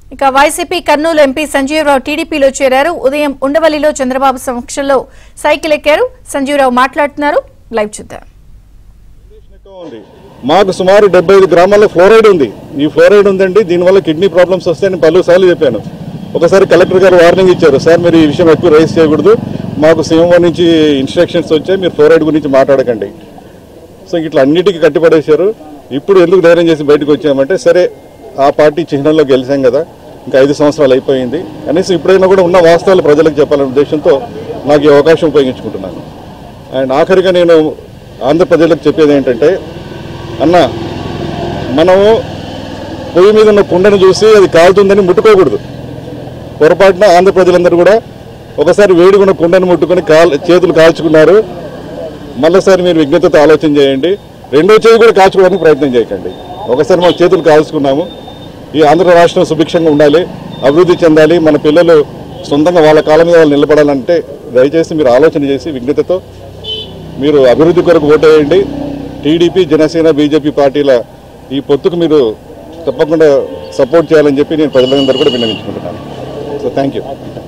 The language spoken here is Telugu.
ఇక వైసీపీ కర్నూలు ఎంపీ సంజీవరావు టీడీపీలో చేరారు ఉదయం ఉండవల్లిలో చంద్రబాబు సమక్షంలో సైకిల్ ఎక్కారు సంజీవరావు మాట్లాడుతున్నారు లైవ్ చూద్దాం ఎక్కువ ఉంది మాకు సుమారు డెబ్బై ఐదు గ్రామాల్లో ఫ్లోరైడ్ ఉంది ఈ ఫ్లోరైడ్ ఉందండి దీనివల్ల కిడ్నీ ప్రాబ్లమ్స్ వస్తాయని పలు సార్లు చెప్పాను ఒకసారి కలెక్టర్ గారు వార్నింగ్ ఇచ్చారు సార్ మీరు ఈ విషయం ఎక్కువ రైస్ చేయకూడదు మాకు సీఎంఓ నుంచి ఇన్స్ట్రక్షన్స్ వచ్చాయి మీరు ఫ్లోరైడ్ గురించి మాట్లాడకండి సో ఇట్లా అన్నిటికీ కట్టిపడేశారు ఇప్పుడు ఎందుకు ధైర్యం చేసి బయటకు వచ్చామంటే సరే ఆ పార్టీ చిహ్నంలో గెలిచాం కదా ఇంకా ఐదు సంవత్సరాలు అయిపోయింది అనేసి ఇప్పుడైనా కూడా ఉన్న వాస్తవాలు ప్రజలకు చెప్పాలనే ఉద్దేశంతో నాకు ఈ అవకాశం ఉపయోగించుకుంటున్నాను అండ్ ఆఖరిగా నేను ఆంధ్ర ప్రజలకు చెప్పేది ఏంటంటే అన్న మనము పొయ్యి మీద ఉన్న కుండను చూసి అది కాలుతుందని ముట్టుకోకూడదు పొరపాటున ఆంధ్ర ప్రజలందరూ కూడా ఒకసారి వేడిగా ఉన్న కుండను ముట్టుకొని కాల్ చేతులు కాల్చుకున్నారు మళ్ళీసారి మీరు విజ్ఞతతో ఆలోచన చేయండి రెండో చేయి కూడా కాల్చుకోవడానికి ప్రయత్నం చేయకండి ఒకసారి మన చేతులు కాల్చుకున్నాము ఈ ఆంధ్ర రాష్ట్రం సుభిక్షంగా ఉండాలి అభివృద్ధి చెందాలి మన పిల్లలు సొంతంగా వాళ్ళ కాలం మీద వాళ్ళు నిలబడాలంటే దయచేసి మీరు ఆలోచన చేసి విజ్ఞతతో మీరు అభివృద్ధి కొరకు ఓటేయండి టీడీపీ జనసేన బీజేపీ పార్టీల ఈ పొత్తుకు మీరు తప్పకుండా సపోర్ట్ చేయాలని చెప్పి నేను ప్రజలందరూ కూడా విన్నవించుకుంటున్నాను సో థ్యాంక్ యూ